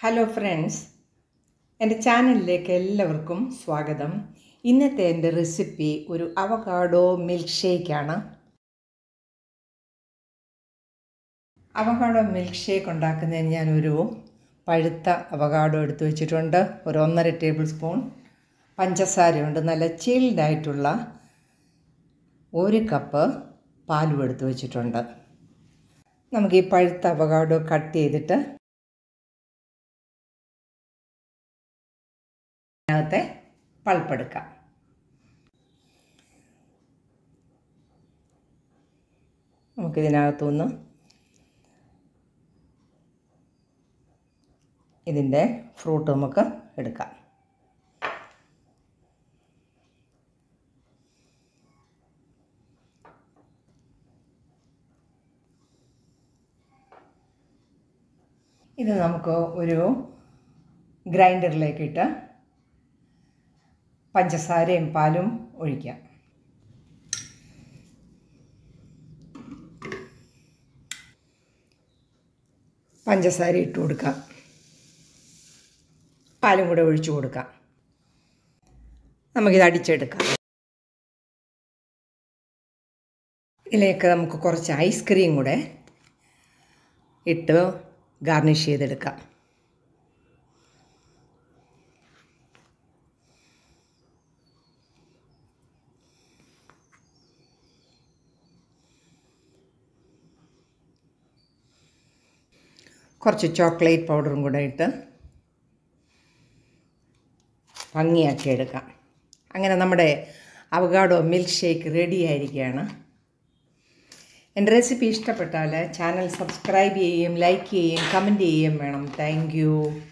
hello friends എൻ്റെ ചാനലിലേക്ക് എല്ലാവർക്കും സ്വാഗതം ഇന്നത്തെ എൻ്റെ റെസിപ്പി ഒരു അവകാഡോ മിൽക്ക് ഷേക്കാണ് അവകാഡോ മിൽക്ക് ഷേക്ക് ഉണ്ടാക്കുന്നതിന് ഞാനൊരു പഴുത്ത അവകാഡോ എടുത്തു വെച്ചിട്ടുണ്ട് ഒരു ഒന്നര ടേബിൾ സ്പൂൺ പഞ്ചസാരയുണ്ട് നല്ല ചിൽഡായിട്ടുള്ള ഒരു കപ്പ് പാലും എടുത്തു വെച്ചിട്ടുണ്ട് നമുക്ക് ഈ പഴുത്ത അവകാഡോ കട്ട് ചെയ്തിട്ട് അതിനകത്തെ പൾപ്പെടുക്കാം നമുക്കിതിനകത്തുനിന്ന് ഇതിൻ്റെ ഫ്രൂട്ട് നമുക്ക് എടുക്കാം ഇത് നമുക്ക് ഒരു ഗ്രൈൻഡറിലേക്കിട്ട് പഞ്ചസാരയും പാലും ഒഴിക്കാം പഞ്ചസാര ഇട്ട് കൊടുക്കാം പാലും കൂടെ ഒഴിച്ചു കൊടുക്കാം നമുക്കിത് അടിച്ചെടുക്കാം ഇതിലേക്ക് നമുക്ക് കുറച്ച് ഐസ്ക്രീം കൂടെ ഇട്ട് ഗാർണിഷ് ചെയ്തെടുക്കാം കുറച്ച് ചോക്ലേറ്റ് പൗഡറും കൂടെ ഇട്ട് ഭംഗിയാക്കി എടുക്കാം അങ്ങനെ നമ്മുടെ അവഗാഡോ മിൽക്ക് ഷേക്ക് റെഡി ആയിരിക്കുകയാണ് എൻ്റെ റെസിപ്പി ഇഷ്ടപ്പെട്ടാൽ ചാനൽ സബ്സ്ക്രൈബ് ചെയ്യുകയും ലൈക്ക് ചെയ്യുകയും കമൻറ്റ് ചെയ്യുകയും വേണം താങ്ക്